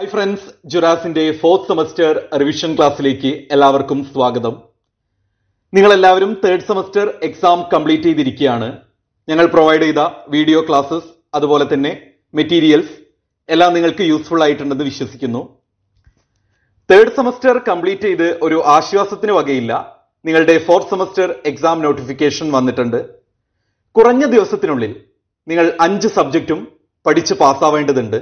Hi friends ജുറാസിന്റെ fourth semester revision ക്ലാസ്സിലേക്ക് എല്ലാവർക്കും സ്വാഗതം നിങ്ങൾ എല്ലാവരും തേർഡ് സെമസ്റ്റർ എക്സാം കംപ്ലീറ്റ് ചെയ്തിരിക്കുകയാണ് ഞങ്ങൾ പ്രൊവൈഡ് ചെയ്ത വീഡിയോ ക്ലാസ്സസ് അതുപോലെ തന്നെ മെറ്റീരിയൽസ് എല്ലാം നിങ്ങൾക്ക് യൂസ്ഫുൾ ആയിട്ടുണ്ടെന്ന് വിശ്വസിക്കുന്നു തേർഡ് സെമസ്റ്റർ കംപ്ലീറ്റ് ചെയ്ത് ഒരു ആശ്വാസത്തിന് വകയില്ല നിങ്ങളുടെ ഫോർത്ത് സെമസ്റ്റർ എക്സാം നോട്ടിഫിക്കേഷൻ വന്നിട്ടുണ്ട് കുറഞ്ഞ ദിവസത്തിനുള്ളിൽ നിങ്ങൾ അഞ്ച് സബ്ജക്റ്റും പഠിച്ച് പാസ്സാവേണ്ടതുണ്ട്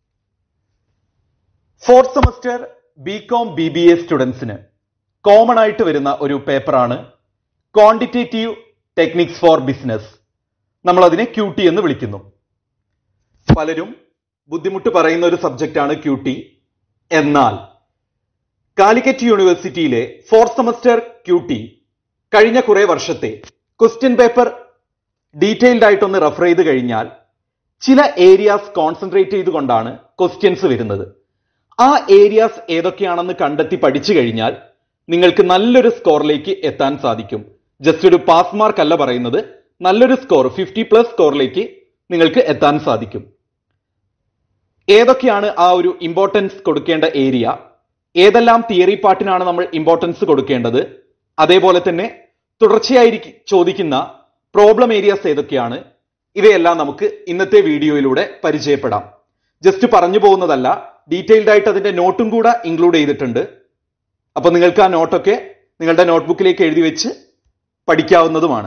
fourth semester B com B B A സ്റ്റുഡൻസിന് കോമൺ ആയിട്ട് വരുന്ന ഒരു പേപ്പറാണ് ക്വാണ്ടിറ്റേറ്റീവ് ടെക്നിക്സ് ഫോർ ബിസിനസ് നമ്മൾ അതിനെ ക്യൂ ടി എന്ന് വിളിക്കുന്നു പലരും ബുദ്ധിമുട്ട് പറയുന്ന ഒരു സബ്ജക്റ്റാണ് ക്യൂ ടി എന്നാൽ കാലിക്കറ്റ് യൂണിവേഴ്സിറ്റിയിലെ ഫോർത്ത് സെമസ്റ്റർ ക്യൂ ടി കഴിഞ്ഞ കുറെ വർഷത്തെ ക്വസ്റ്റ്യൻ പേപ്പർ ഡീറ്റെയിൽഡ് ആയിട്ടൊന്ന് റെഫർ ചെയ്ത് കഴിഞ്ഞാൽ ചില ഏരിയാസ് കോൺസെൻട്രേറ്റ് ചെയ്തുകൊണ്ടാണ് ക്വസ്റ്റ്യൻസ് വരുന്നത് ആ ഏരിയാസ് ഏതൊക്കെയാണെന്ന് കണ്ടെത്തി പഠിച്ചു കഴിഞ്ഞാൽ നിങ്ങൾക്ക് നല്ലൊരു സ്കോറിലേക്ക് എത്താൻ സാധിക്കും ജസ്റ്റ് ഒരു പാസ് മാർക്ക് അല്ല പറയുന്നത് നല്ലൊരു സ്കോർ ഫിഫ്റ്റി പ്ലസ് സ്കോറിലേക്ക് നിങ്ങൾക്ക് എത്താൻ സാധിക്കും ഏതൊക്കെയാണ് ആ ഒരു ഇമ്പോർട്ടൻസ് കൊടുക്കേണ്ട ഏരിയ ഏതെല്ലാം തിയറി പാർട്ടിനാണ് നമ്മൾ ഇമ്പോർട്ടൻസ് കൊടുക്കേണ്ടത് അതേപോലെ തന്നെ തുടർച്ചയായി ചോദിക്കുന്ന പ്രോബ്ലം ഏരിയാസ് ഏതൊക്കെയാണ് ഇവയെല്ലാം നമുക്ക് ഇന്നത്തെ വീഡിയോയിലൂടെ പരിചയപ്പെടാം ജസ്റ്റ് പറഞ്ഞു പോകുന്നതല്ല ഡീറ്റെയിൽഡ് ആയിട്ട് അതിന്റെ നോട്ടും കൂടെ ഇൻക്ലൂഡ് ചെയ്തിട്ടുണ്ട് അപ്പൊ നിങ്ങൾക്ക് ആ നോട്ടൊക്കെ നിങ്ങളുടെ നോട്ട്ബുക്കിലേക്ക് എഴുതി വെച്ച് പഠിക്കാവുന്നതുമാണ്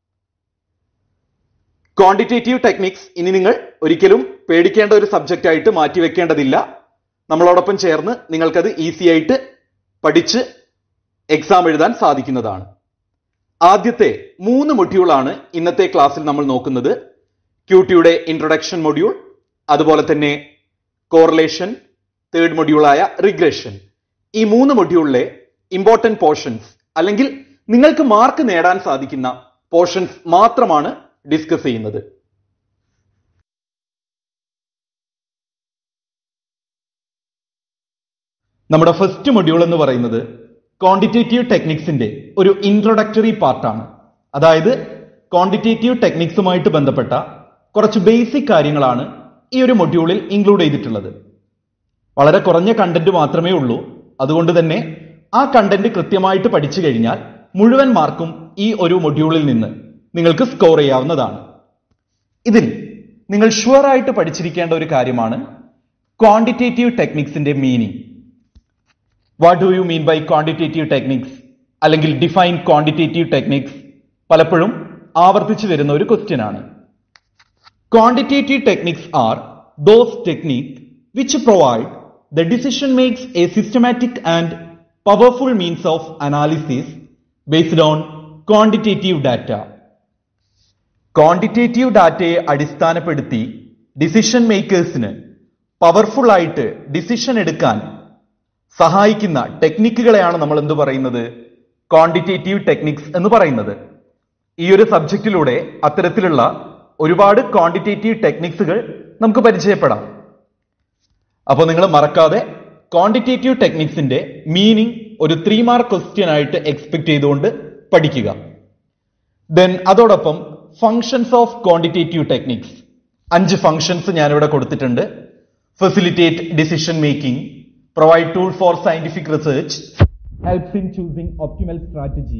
ക്വാണ്ടിറ്റേറ്റീവ് ടെക്നിക്സ് ഇനി നിങ്ങൾ ഒരിക്കലും പേടിക്കേണ്ട ഒരു സബ്ജക്റ്റ് ആയിട്ട് മാറ്റി വെക്കേണ്ടതില്ല നമ്മളോടൊപ്പം ചേർന്ന് നിങ്ങൾക്കത് ഈസി ആയിട്ട് പഠിച്ച് എക്സാം എഴുതാൻ സാധിക്കുന്നതാണ് ആദ്യത്തെ മൂന്ന് മൊഡ്യൂളാണ് ഇന്നത്തെ ക്ലാസ്സിൽ നമ്മൾ നോക്കുന്നത് ക്യൂട്ടിയുടെ ഇൻട്രൊഡക്ഷൻ മൊഡ്യൂൾ അതുപോലെ തന്നെ കോറിലേഷൻ തേർഡ് മൊഡ്യൂളായ റിഗ്രഷൻ ഈ മൂന്ന് മൊഡ്യൂളിലെ ഇമ്പോർട്ടന്റ് പോർഷൻസ് അല്ലെങ്കിൽ നിങ്ങൾക്ക് മാർക്ക് നേടാൻ സാധിക്കുന്ന പോർഷൻസ് മാത്രമാണ് ഡിസ്കസ് ചെയ്യുന്നത് നമ്മുടെ ഫസ്റ്റ് മൊഡ്യൂൾ എന്ന് പറയുന്നത് ക്വാണ്ടിറ്റേറ്റീവ് ടെക്നിക്സിന്റെ ഒരു ഇൻട്രൊഡക്ടറി പാർട്ടാണ് അതായത് ക്വാണ്ടിറ്റേറ്റീവ് ടെക്നിക്സുമായിട്ട് ബന്ധപ്പെട്ട കുറച്ച് ബേസിക് കാര്യങ്ങളാണ് ഈ ഒരു മൊഡ്യൂളിൽ ഇൻക്ലൂഡ് ചെയ്തിട്ടുള്ളത് വളരെ കുറഞ്ഞ കണ്ടന്റ് മാത്രമേ ഉള്ളൂ അതുകൊണ്ട് തന്നെ ആ കണ്ടന്റ് കൃത്യമായിട്ട് പഠിച്ചു കഴിഞ്ഞാൽ മുഴുവൻ മാർക്കും ഈ ഒരു മൊഡ്യൂളിൽ നിന്ന് നിങ്ങൾക്ക് സ്കോർ ചെയ്യാവുന്നതാണ് ഇതിൽ നിങ്ങൾ ഷുവർ ആയിട്ട് പഠിച്ചിരിക്കേണ്ട ഒരു കാര്യമാണ് ക്വാണ്ടിറ്റേറ്റീവ് ടെക്നിക്സിന്റെ meaning what do you mean by quantitative techniques അല്ലെങ്കിൽ ഡിഫൈൻ ക്വാണ്ടിറ്റേറ്റീവ് ടെക്നിക്സ് പലപ്പോഴും ആവർത്തിച്ചു വരുന്ന ഒരു ക്വസ്റ്റ്യൻ ആണ് quantitative techniques are those technique which provide the decision makes a systematic and powerful means of analysis based on quantitative data quantitative ഡാറ്റയെ അടിസ്ഥാനപ്പെടുത്തി decision മേക്കേഴ്സിന് powerful ആയിട്ട് ഡിസിഷൻ എടുക്കാൻ സഹായിക്കുന്ന ടെക്നിക്കുകളെയാണ് നമ്മൾ എന്ത് പറയുന്നത് ക്വാണ്ടിറ്റേറ്റീവ് ടെക്നിക്സ് എന്ന് പറയുന്നത് ഈ ഒരു സബ്ജക്റ്റിലൂടെ അത്തരത്തിലുള്ള ഒരുപാട് ക്വാണ്ടിറ്റേറ്റീവ് ടെക്നിക്സുകൾ നമുക്ക് പരിചയപ്പെടാം അപ്പോൾ നിങ്ങൾ മറക്കാതെ ക്വാണ്ടിറ്റേറ്റീവ് ടെക്നിക്സിന്റെ മീനിങ് ഒരു ത്രീ മാർക്ക് ക്വസ്റ്റ്യൻ ആയിട്ട് എക്സ്പെക്ട് ചെയ്തുകൊണ്ട് പഠിക്കുക ദെൻ അതോടൊപ്പം ഫങ്ഷൻസ് ഓഫ് ക്വാണ്ടിറ്റേറ്റീവ് ടെക്നിക്സ് അഞ്ച് ഫങ്ഷൻസ് ഞാനിവിടെ കൊടുത്തിട്ടുണ്ട് facilitate decision making provide tool for scientific research, helps in choosing optimal strategy,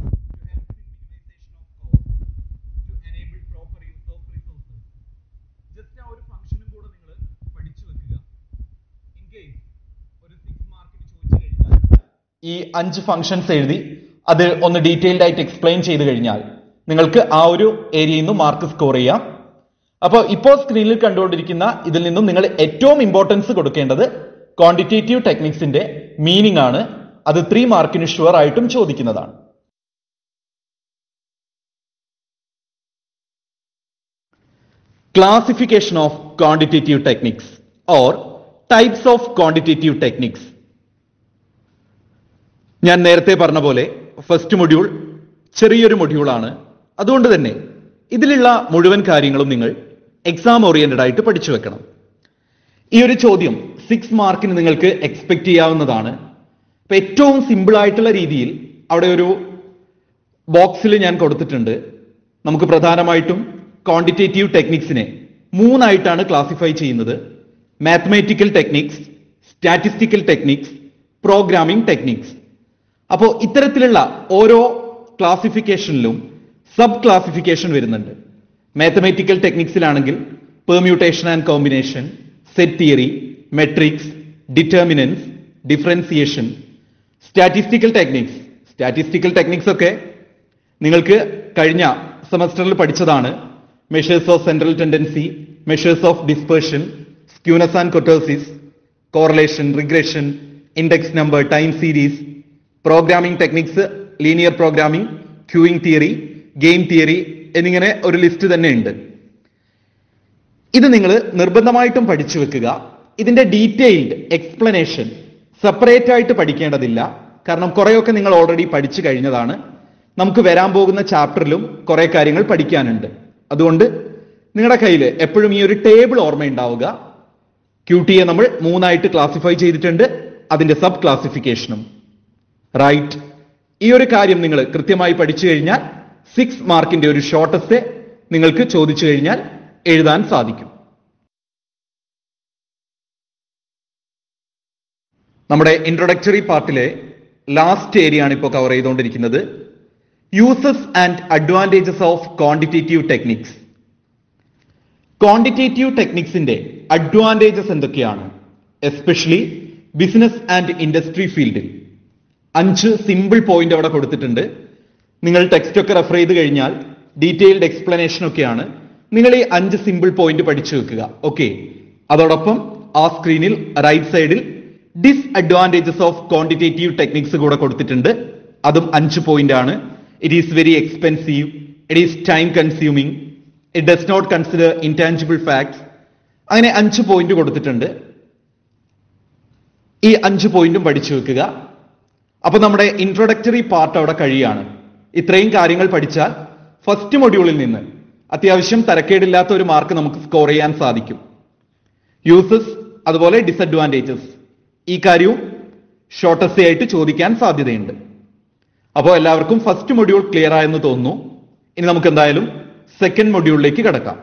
just ആ ഒരു ഫംഗ്ഷനും കൂടെ നിങ്ങൾ പഠിച്ചു വെക്കുക ഇൻ കേസ് ഒരു സിക്സ് മാർക്കിന് ചോദിച്ചു കഴിഞ്ഞാൽ ഈ അഞ്ച് ഫംഗ്ഷൻസ് എഴുതി അത് ഒന്ന് ഡീറ്റെയിൽഡ് ആയിട്ട് എക്സ്പ്ലെയിൻ ചെയ്ത് കഴിഞ്ഞാൽ നിങ്ങൾക്ക് ആ ഒരു ഏരിയയിൽ നിന്ന് മാർക്ക് സ്കോർ ചെയ്യാം അപ്പോൾ ഇപ്പോൾ സ്ക്രീനിൽ കണ്ടുകൊണ്ടിരിക്കുന്ന ഇതിൽ നിന്നും നിങ്ങൾ ഏറ്റവും ഇമ്പോർട്ടൻസ് കൊടുക്കേണ്ടത് ക്വാണ്ടിറ്റേറ്റീവ് ടെക്നിക്സിന്റെ മീനിങ് ആണ് അത് ത്രീ മാർക്കിന് ഷുവർ ആയിട്ടും ചോദിക്കുന്നതാണ് classification of quantitative techniques or types of quantitative techniques ഞാൻ നേരത്തെ പറഞ്ഞ പോലെ ഫസ്റ്റ് മൊഡ്യൂൾ ചെറിയൊരു മൊഡ്യൂളാണ് അതുകൊണ്ട് തന്നെ ഇതിലുള്ള മുഴുവൻ കാര്യങ്ങളും നിങ്ങൾ എക്സാം ഓറിയന്റഡ് ആയിട്ട് പഠിച്ചു വെക്കണം ഈ ഒരു ചോദ്യം സിക്സ് മാർക്കിന് നിങ്ങൾക്ക് എക്സ്പെക്ട് ചെയ്യാവുന്നതാണ് അപ്പൊ ഏറ്റവും സിമ്പിൾ ആയിട്ടുള്ള രീതിയിൽ അവിടെ ഒരു ബോക്സിൽ ഞാൻ കൊടുത്തിട്ടുണ്ട് നമുക്ക് പ്രധാനമായിട്ടും ക്വാണ്ടിറ്റേറ്റീവ് ടെക്നിക്സിനെ മൂന്നായിട്ടാണ് ക്ലാസിഫൈ ചെയ്യുന്നത് mathematical techniques statistical techniques programming techniques അപ്പോൾ ഇത്തരത്തിലുള്ള ഓരോ ക്ലാസിഫിക്കേഷനിലും സബ് ക്ലാസിഫിക്കേഷൻ വരുന്നുണ്ട് മാത്തമാറ്റിക്കൽ ടെക്നിക്സിലാണെങ്കിൽ permutation and combination set theory matrix determinants differentiation statistical techniques statistical techniques ഒക്കെ നിങ്ങൾക്ക് കഴിഞ്ഞ സെമസ്റ്ററിൽ പഠിച്ചതാണ് measures of central tendency measures of dispersion skewness and kurtosis correlation regression index number time series programming techniques linear programming queuing theory game theory എന്നിങ്ങനെ ഒരു list തന്നെ ഉണ്ട് ഇത് നിങ്ങൾ നിർബന്ധമായിട്ടും പഠിച്ചു വെക്കുക ഇതിന്റെ ഡീറ്റെയിൽഡ് എക്സ്പ്ലനേഷൻ സെപ്പറേറ്റ് ആയിട്ട് പഠിക്കേണ്ടതില്ല കാരണം കുറെയൊക്കെ നിങ്ങൾ ഓൾറെഡി പഠിച്ചു കഴിഞ്ഞതാണ് നമുക്ക് വരാൻ പോകുന്ന ചാപ്റ്ററിലും കുറെ കാര്യങ്ങൾ പഠിക്കാനുണ്ട് അതുകൊണ്ട് നിങ്ങളുടെ കയ്യിൽ എപ്പോഴും ഈ ഒരു ടേബിൾ ഓർമ്മയുണ്ടാവുക ക്യൂ ടി എ നമ്മൾ മൂന്നായിട്ട് ക്ലാസിഫൈ ചെയ്തിട്ടുണ്ട് അതിന്റെ സബ് ക്ലാസിഫിക്കേഷനും റൈറ്റ് ഈ ഒരു കാര്യം നിങ്ങൾ കൃത്യമായി പഠിച്ചു കഴിഞ്ഞാൽ സിക്സ് മാർക്കിന്റെ ഒരു ഷോർട്ടസ്റ്റ് നിങ്ങൾക്ക് ചോദിച്ചു കഴിഞ്ഞാൽ എഴുതാൻ സാധിക്കും നമ്മുടെ ഇൻട്രൊഡക്ടറി പാർട്ടിലെ ലാസ്റ്റ് ഏരിയ ആണ് ഇപ്പോൾ കവർ ചെയ്തുകൊണ്ടിരിക്കുന്നത് uses and advantages of quantitative techniques quantitative ടെക്നിക്സിന്റെ അഡ്വാൻറ്റേജസ് എന്തൊക്കെയാണ് എസ്പെഷ്യലി ബിസിനസ് ആൻഡ് ഇൻഡസ്ട്രി ഫീൽഡിൽ അഞ്ച് സിമ്പിൾ പോയിന്റ് അവിടെ കൊടുത്തിട്ടുണ്ട് നിങ്ങൾ ടെക്സ്റ്റ് ഒക്കെ റെഫർ ചെയ്ത് കഴിഞ്ഞാൽ ഡീറ്റെയിൽഡ് എക്സ്പ്ലനേഷൻ ഒക്കെയാണ് നിങ്ങൾ ഈ അഞ്ച് സിമ്പിൾ പോയിന്റ് പഠിച്ചു വെക്കുക ഓക്കെ അതോടൊപ്പം ആ സ്ക്രീനിൽ റൈറ്റ് സൈഡിൽ ഡിസ്അഡ്വാൻറ്റേജസ് ഓഫ് ക്വാണ്ടിറ്റേറ്റീവ് ടെക്നിക്സ് കൂടെ കൊടുത്തിട്ടുണ്ട് അതും അഞ്ച് പോയിന്റ് ആണ് it is very expensive it is time consuming it does not consider intangible facts അങ്ങനെ അഞ്ച് പോയിന്റ് കൊടുത്തിട്ടുണ്ട് ഈ അഞ്ച് പോയിന്റും പഠിച്ചു വെക്കുക അപ്പൊ നമ്മുടെ ഇൻട്രൊഡക്ടറി പാർട്ട് അവിടെ കഴിയാണ് ഇത്രയും കാര്യങ്ങൾ പഠിച്ചാൽ ഫസ്റ്റ് മൊഡ്യൂളിൽ നിന്ന് അത്യാവശ്യം തരക്കേടില്ലാത്ത ഒരു മാർക്ക് നമുക്ക് സ്കോർ ചെയ്യാൻ സാധിക്കും യൂസസ് അതുപോലെ ഡിസഡ്വാൻറ്റേജസ് ഈ കാര്യവും ഷോർട്ടസ്റ്റ് ആയിട്ട് ചോദിക്കാൻ സാധ്യതയുണ്ട് അപ്പോൾ എല്ലാവർക്കും ഫസ്റ്റ് മൊഡ്യൂൾ ക്ലിയർ ആയെന്ന് തോന്നുന്നു ഇനി നമുക്ക് എന്തായാലും സെക്കൻഡ് മൊഡ്യൂളിലേക്ക് കടക്കാം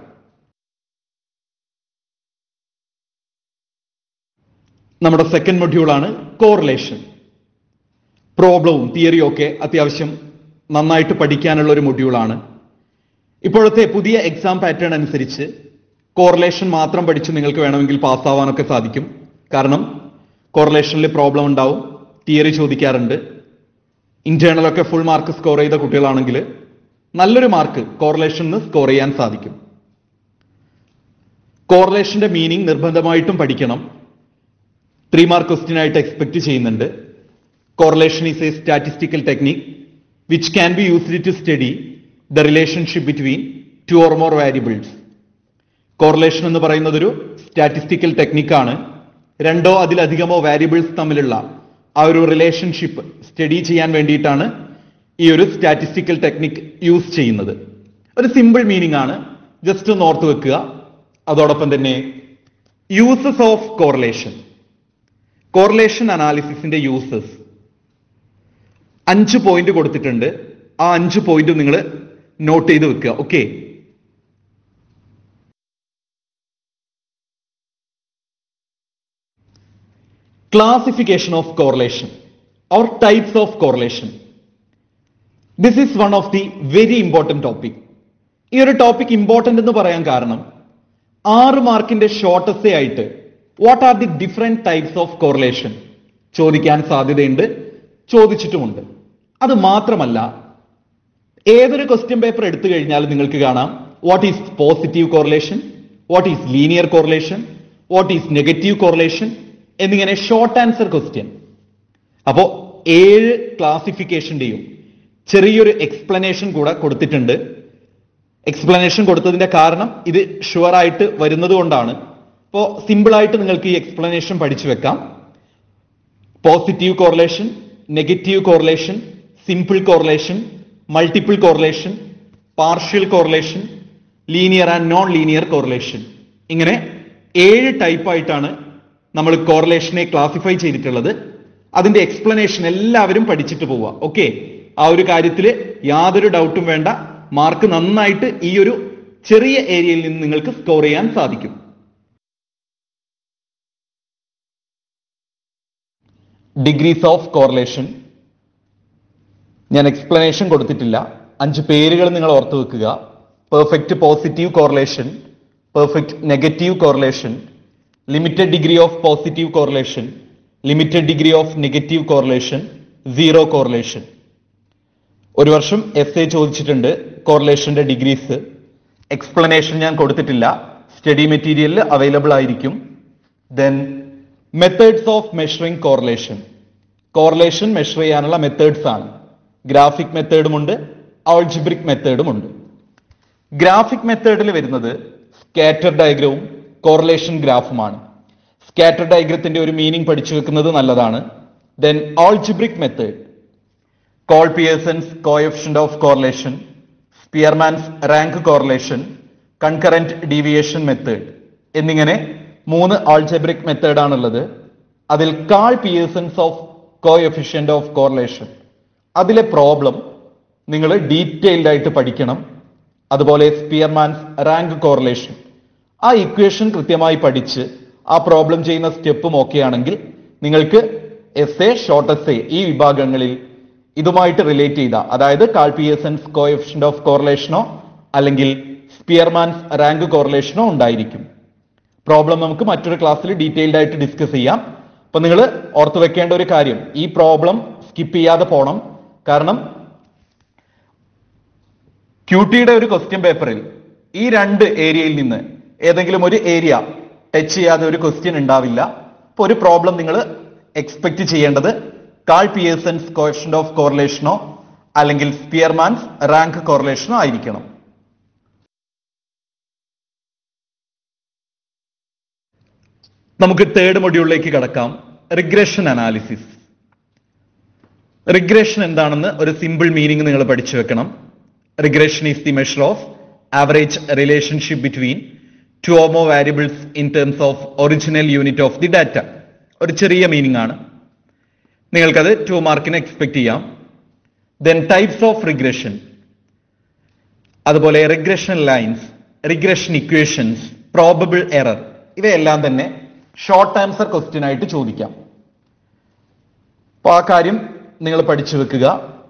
നമ്മുടെ സെക്കൻഡ് മൊഡ്യൂളാണ് കോറിലേഷൻ പ്രോബ്ലവും തിയറിയും ഒക്കെ അത്യാവശ്യം നന്നായിട്ട് പഠിക്കാനുള്ള ഒരു മൊഡ്യൂളാണ് ഇപ്പോഴത്തെ പുതിയ എക്സാം പാറ്റേൺ അനുസരിച്ച് കോറിലേഷൻ മാത്രം പഠിച്ച് നിങ്ങൾക്ക് വേണമെങ്കിൽ പാസ്സാവാനൊക്കെ സാധിക്കും കാരണം കോറിലേഷനിൽ പ്രോബ്ലം ഉണ്ടാവും തിയറി ചോദിക്കാറുണ്ട് ഇന്റേണൽ ഒക്കെ ഫുൾ മാർക്ക് സ്കോർ ചെയ്ത കുട്ടികളാണെങ്കിൽ നല്ലൊരു മാർക്ക് കോറിലേഷനിൽ സ്കോർ ചെയ്യാൻ സാധിക്കും കോറിലേഷന്റെ മീനിങ് നിർബന്ധമായിട്ടും പഠിക്കണം ത്രീ മാർക്ക് ക്വസ്റ്റ്യൻ ആയിട്ട് എക്സ്പെക്ട് ചെയ്യുന്നുണ്ട് correlation is a statistical technique which can be used to study the relationship between two or more variables. Correlation എന്ന് പറയുന്നത് ഒരു സ്റ്റാറ്റിസ്റ്റിക്കൽ ടെക്നിക്കാണ് രണ്ടോ അതിലധികമോ വാരിയബിൾസ് തമ്മിലുള്ള ആ ഒരു റിലേഷൻഷിപ്പ് സ്റ്റഡി ചെയ്യാൻ വേണ്ടിയിട്ടാണ് ഈ ഒരു സ്റ്റാറ്റിസ്റ്റിക്കൽ ടെക്നിക് യൂസ് ചെയ്യുന്നത് ഒരു സിമ്പിൾ മീനിങ് ആണ് ജസ്റ്റ് ഒന്ന് ഓർത്ത് വെക്കുക അതോടൊപ്പം തന്നെ യൂസസ് ഓഫ് കോറിലേഷൻ കോറിലേഷൻ അനാലിസിസിന്റെ യൂസസ് അഞ്ച് പോയിന്റ് കൊടുത്തിട്ടുണ്ട് ആ അഞ്ച് പോയിന്റ് നിങ്ങൾ നോട്ട് ചെയ്ത് വെക്കുക okay classification of correlation or types of correlation this is one of the very important topic ഈ ഒരു ടോപ്പിക് ഇമ്പോർട്ടന്റ് എന്ന് പറയാൻ കാരണം ആറ് മാർക്കിന്റെ ഷോർട്ടസ്റ്റ് ആയിട്ട് what are the different types of correlation ചോദിക്കാൻ സാധ്യതയുണ്ട് ചോദിച്ചിട്ടുമുണ്ട് അത് മാത്രമല്ല ഏതൊരു ക്വസ്റ്റ്യൻ പേപ്പർ എടുത്തു കഴിഞ്ഞാൽ നിങ്ങൾക്ക് കാണാം what is positive correlation what is linear correlation what is negative correlation എന്നിങ്ങനെ ഷോർട്ട് ആൻസർ ക്വസ്റ്റ്യൻ അപ്പോ ഏഴ് ക്ലാസിഫിക്കേഷന്റെയും ചെറിയൊരു എക്സ്പ്ലനേഷൻ കൂടെ കൊടുത്തിട്ടുണ്ട് എക്സ്പ്ലനേഷൻ കൊടുത്തതിന്റെ കാരണം ഇത് ഷുവർ ആയിട്ട് വരുന്നത് കൊണ്ടാണ് അപ്പോ സിമ്പിൾ ആയിട്ട് നിങ്ങൾക്ക് ഈ എക്സ്പ്ലനേഷൻ പഠിച്ചു വെക്കാം positive correlation negative correlation simple correlation multiple correlation partial correlation linear and non linear correlation ഇങ്ങനെ ഏഴ് ടൈപ്പ് ആയിട്ടാണ് നമ്മൾ കോറിലേഷനെ ക്ലാസിഫൈ ചെയ്തിട്ടുള്ളത് അതിന്റെ എക്സ്പ്ലനേഷൻ എല്ലാവരും പഠിച്ചിട്ട് പോവുക ഓക്കെ ആ ഒരു കാര്യത്തിൽ യാതൊരു ഡൗട്ടും വേണ്ട മാർക്ക് നന്നായിട്ട് ഈ ഒരു ചെറിയ ഏരിയയിൽ നിന്ന് നിങ്ങൾക്ക് സ്കോർ ചെയ്യാൻ സാധിക്കും ഡിഗ്രീസ് ഓഫ് കോറിലേഷൻ ഞാൻ എക്സ്പ്ലനേഷൻ കൊടുത്തിട്ടില്ല അഞ്ച് പേരുകൾ നിങ്ങൾ ഓർത്തു വെക്കുക perfect positive correlation perfect negative correlation limited degree of positive correlation limited degree of negative correlation zero correlation ഒരു വർഷം എസ് എ ചോദിച്ചിട്ടുണ്ട് കോറിലേഷന്റെ ഡിഗ്രീസ് എക്സ്പ്ലനേഷൻ ഞാൻ കൊടുത്തിട്ടില്ല സ്റ്റഡി മെറ്റീരിയലിൽ അവൈലബിൾ ആയിരിക്കും then methods of measuring correlation correlation measure ചെയ്യാനുള്ള methods ആണ് graphic മെത്തേഡുമുണ്ട് ആൾജിബ്രിക് മെത്തേഡുമുണ്ട് ഗ്രാഫിക് മെത്തേഡിൽ വരുന്നത് സ്കാറ്റർ ഡയഗ്രവും കോറിലേഷൻ ഗ്രാഫുമാണ് സ്കാറ്റർ ഡയഗ്രത്തിന്റെ ഒരു മീനിങ് പഠിച്ചു വെക്കുന്നത് നല്ലതാണ് then algebraic method Karl Pearson's coefficient of correlation Spearman's rank correlation concurrent deviation method എന്നിങ്ങനെ മൂന്ന് ആൾജബ്രിക് മെത്തേഡ് ആണുള്ളത് അതിൽ Karl Pearson's of coefficient of correlation അതിലെ പ്രോബ്ലം നിങ്ങൾ ഡീറ്റെയിൽഡ് ആയിട്ട് പഠിക്കണം അതുപോലെ സ്പിയർമാൻസ് റാങ്ക് കോറിലേഷൻ ആ ഇക്വേഷൻ കൃത്യമായി പഠിച്ച് ആ പ്രോബ്ലം ചെയ്യുന്ന സ്റ്റെപ്പും ഓക്കെ ആണെങ്കിൽ നിങ്ങൾക്ക് S A short S A ഈ വിഭാഗങ്ങളിൽ ഇതുമായിട്ട് റിലേറ്റ് ചെയ്ത അതായത് കാൾപിയസൻസ് കോയഫിഷ്യന്റ് ഓഫ് കോറിലേഷനോ അല്ലെങ്കിൽ സ്പിയർമാൻസ് റാങ്ക് കോറിലേഷനോ ഉണ്ടായിരിക്കും പ്രോബ്ലം നമുക്ക് മറ്റൊരു ക്ലാസ്സിൽ ഡീറ്റെയിൽഡ് ആയിട്ട് ഡിസ്കസ് ചെയ്യാം അപ്പൊ നിങ്ങൾ ഓർത്തു വെക്കേണ്ട ഒരു കാര്യം ഈ പ്രോബ്ലം സ്കിപ്പ് ചെയ്യാതെ പോണം കാരണം ക്യൂട്ടിയുടെ ഒരു ക്വസ്റ്റ്യൻ പേപ്പറിൽ ഈ രണ്ട് ഏരിയയിൽ നിന്ന് ഏതെങ്കിലും ഒരു ഏരിയ ടച്ച് ചെയ്യാതെ ഒരു ക്വസ്റ്റ്യൻ ഉണ്ടാവില്ല അപ്പൊ ഒരു പ്രോബ്ലം നിങ്ങൾ എക്സ്പെക്ട് ചെയ്യേണ്ടത് കാൾ പിയേഴ്സൺസ് കോഷൻ ഓഫ് കോറിലേഷനോ അല്ലെങ്കിൽ സ്പിയർമാൻസ് റാങ്ക് കോറിലേഷനോ ആയിരിക്കണം നമുക്ക് തേർഡ് മൊഡ്യൂളിലേക്ക് കടക്കാം റിഗ്രഷൻ അനാലിസിസ് റിഗ്രഷൻ എന്താണെന്ന് ഒരു സിമ്പിൾ മീനിങ് നിങ്ങൾ പഠിച്ചു വെക്കണം regression is the measure of average relationship between two or more variables in terms of original unit of the data ഒരു ചെറിയ മീനിങ് ആണ് നിങ്ങൾക്കത് ടു മാർക്കിന് എക്സ്പെക്ട് ചെയ്യാം ദെൻ ടൈപ്സ് ഓഫ് റിഗ്രഷൻ അതുപോലെ regression lines regression equations probable error ഇവയെല്ലാം തന്നെ short answer question ആയിട്ട് ചോദിക്കാം അപ്പൊ ആ കാര്യം നിങ്ങൾ പഠിച്ചു വെക്കുക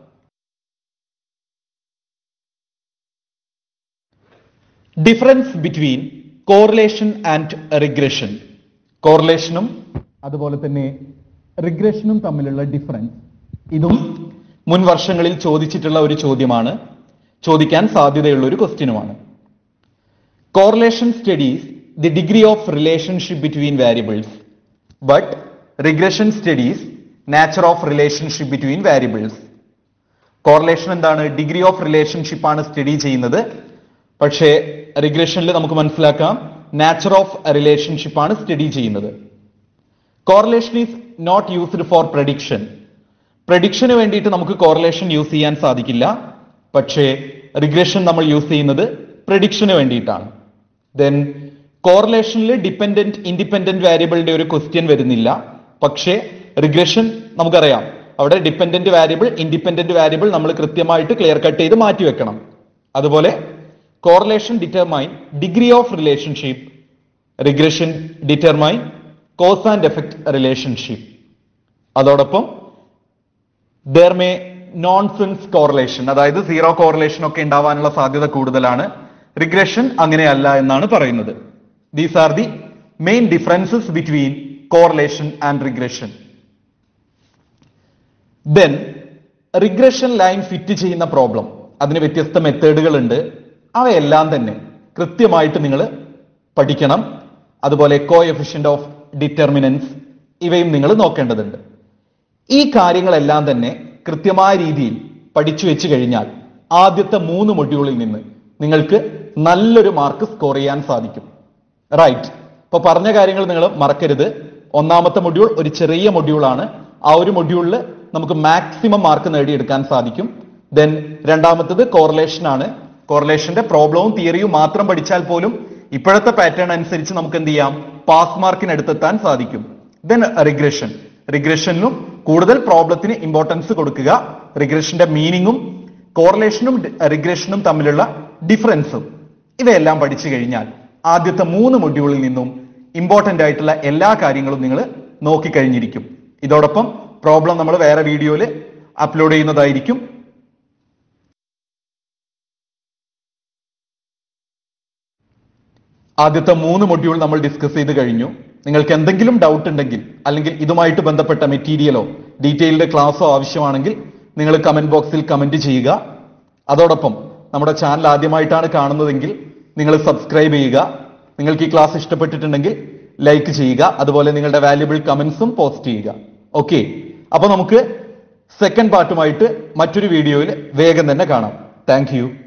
difference between correlation and regression കോറിലേഷനും അതുപോലെ തന്നെ റിഗ്രഷനും തമ്മിലുള്ള ഡിഫറൻസ് ഇതും മുൻ വർഷങ്ങളിൽ ചോദിച്ചിട്ടുള്ള ഒരു ചോദ്യമാണ് ചോദിക്കാൻ സാധ്യതയുള്ള ഒരു ക്വസ്റ്റ്യനുമാണ് correlation studies the degree of relationship between variables but regression studies nature of relationship between variables correlation എന്താണ് ഡിഗ്രി ഓഫ് റിലേഷൻഷിപ്പ് ആണ് സ്റ്റഡി ചെയ്യുന്നത് പക്ഷേ റിഗ്രഷനിൽ നമുക്ക് മനസ്സിലാക്കാം നാച്ചർ ഓഫ് റിലേഷൻഷിപ്പ് ആണ് സ്റ്റഡി ചെയ്യുന്നത് correlation is not used for prediction പ്രഡിക്ഷന് വേണ്ടിയിട്ട് നമുക്ക് കോറിലേഷൻ യൂസ് ചെയ്യാൻ സാധിക്കില്ല പക്ഷേ റിഗ്രഷൻ നമ്മൾ യൂസ് ചെയ്യുന്നത് പ്രഡിക്ഷന് വേണ്ടിയിട്ടാണ് ദെൻ കോറിലേഷനിൽ ഡിപ്പെൻഡന്റ് ഇൻഡിപെൻഡന്റ് വാരിയബിളിന്റെ ഒരു ക്വസ്റ്റ്യൻ വരുന്നില്ല പക്ഷേ റിഗ്രഷൻ നമുക്കറിയാം അവിടെ ഡിപ്പെൻഡന്റ് വാരിയബിൾ ഇൻഡിപെൻഡന്റ് വാരിയബിൾ നമ്മൾ കൃത്യമായിട്ട് ക്ലിയർ കട്ട് ചെയ്ത് മാറ്റി വെക്കണം അതുപോലെ correlation determine degree of relationship regression determine cause and effect relationship അതോടൊപ്പം ദർ മേ നോൺസെൻസ് കോറിലേഷൻ അതായത് സീറോ കോറിലേഷൻ ഒക്കെ ഉണ്ടാവാനുള്ള സാധ്യത കൂടുതലാണ് റിഗ്രഷൻ അങ്ങനെയല്ല എന്നാണ് പറയുന്നത് these are the main differences between correlation and regression then regression line fit ചെയ്യുന്ന പ്രോബ്ലം അതിന് വ്യത്യസ്ത മെത്തേഡുകൾ ഉണ്ട് അവയെല്ലാം തന്നെ കൃത്യമായിട്ട് നിങ്ങൾ പഠിക്കണം അതുപോലെ കോ എഫിഷ്യന്റ് ഓഫ് ഡിറ്റർമിനൻസ് ഇവയും നിങ്ങൾ നോക്കേണ്ടതുണ്ട് ഈ കാര്യങ്ങളെല്ലാം തന്നെ കൃത്യമായ രീതിയിൽ പഠിച്ചു വെച്ച് കഴിഞ്ഞാൽ ആദ്യത്തെ മൂന്ന് മൊഡ്യൂളിൽ നിന്ന് നിങ്ങൾക്ക് നല്ലൊരു മാർക്ക് സ്കോർ ചെയ്യാൻ സാധിക്കും റൈറ്റ് ഇപ്പൊ പറഞ്ഞ കാര്യങ്ങൾ നിങ്ങൾ മറക്കരുത് ഒന്നാമത്തെ മൊഡ്യൂൾ ഒരു ചെറിയ മൊഡ്യൂളാണ് ആ ഒരു മൊഡ്യൂളിൽ നമുക്ക് മാക്സിമം മാർക്ക് നേടിയെടുക്കാൻ സാധിക്കും ദെൻ രണ്ടാമത്തത് കോറിലേഷൻ ആണ് കോറിലേഷന്റെ പ്രോബ്ലവും തിയറിയും മാത്രം പഠിച്ചാൽ പോലും ഇപ്പോഴത്തെ പാറ്റേൺ അനുസരിച്ച് നമുക്ക് എന്ത് ചെയ്യാം പാസ് മാർക്കിന് അടുത്തെത്താൻ സാധിക്കും ദെൻ റിഗ്രഷൻ റിഗ്രഷനിലും കൂടുതൽ പ്രോബ്ലത്തിന് ഇമ്പോർട്ടൻസ് കൊടുക്കുക റിഗ്രഷന്റെ മീനിങ്ങും കോറിലേഷനും റിഗ്രഷനും തമ്മിലുള്ള ഡിഫറൻസും ഇവയെല്ലാം പഠിച്ചു കഴിഞ്ഞാൽ ആദ്യത്തെ മൂന്ന് മൊഡ്യൂളിൽ നിന്നും ഇമ്പോർട്ടന്റ് ആയിട്ടുള്ള എല്ലാ കാര്യങ്ങളും നിങ്ങൾ നോക്കിക്കഴിഞ്ഞിരിക്കും ഇതോടൊപ്പം പ്രോബ്ലം നമ്മൾ വേറെ വീഡിയോയിൽ അപ്ലോഡ് ചെയ്യുന്നതായിരിക്കും ആദ്യത്തെ മൂന്ന് മൊഡ്യൂൾ നമ്മൾ ഡിസ്കസ് ചെയ്ത് കഴിഞ്ഞു നിങ്ങൾക്ക് എന്തെങ്കിലും ഡൗട്ട് ഉണ്ടെങ്കിൽ അല്ലെങ്കിൽ ഇതുമായിട്ട് ബന്ധപ്പെട്ട മെറ്റീരിയലോ ഡീറ്റെയിൽഡ് ക്ലാസ്സോ ആവശ്യമാണെങ്കിൽ നിങ്ങൾ കമന്റ് ബോക്സിൽ കമന്റ് ചെയ്യുക അതോടൊപ്പം നമ്മുടെ ചാനൽ ആദ്യമായിട്ടാണ് കാണുന്നതെങ്കിൽ നിങ്ങൾ സബ്സ്ക്രൈബ് ചെയ്യുക നിങ്ങൾക്ക് ഈ ക്ലാസ് ഇഷ്ടപ്പെട്ടിട്ടുണ്ടെങ്കിൽ ലൈക്ക് ചെയ്യുക അതുപോലെ നിങ്ങളുടെ വാല്യുബിൾ കമന്റ്സും പോസ്റ്റ് ചെയ്യുക ഓക്കെ അപ്പൊ നമുക്ക് സെക്കൻഡ് പാർട്ടുമായിട്ട് മറ്റൊരു വീഡിയോയിൽ വേഗം തന്നെ കാണാം താങ്ക്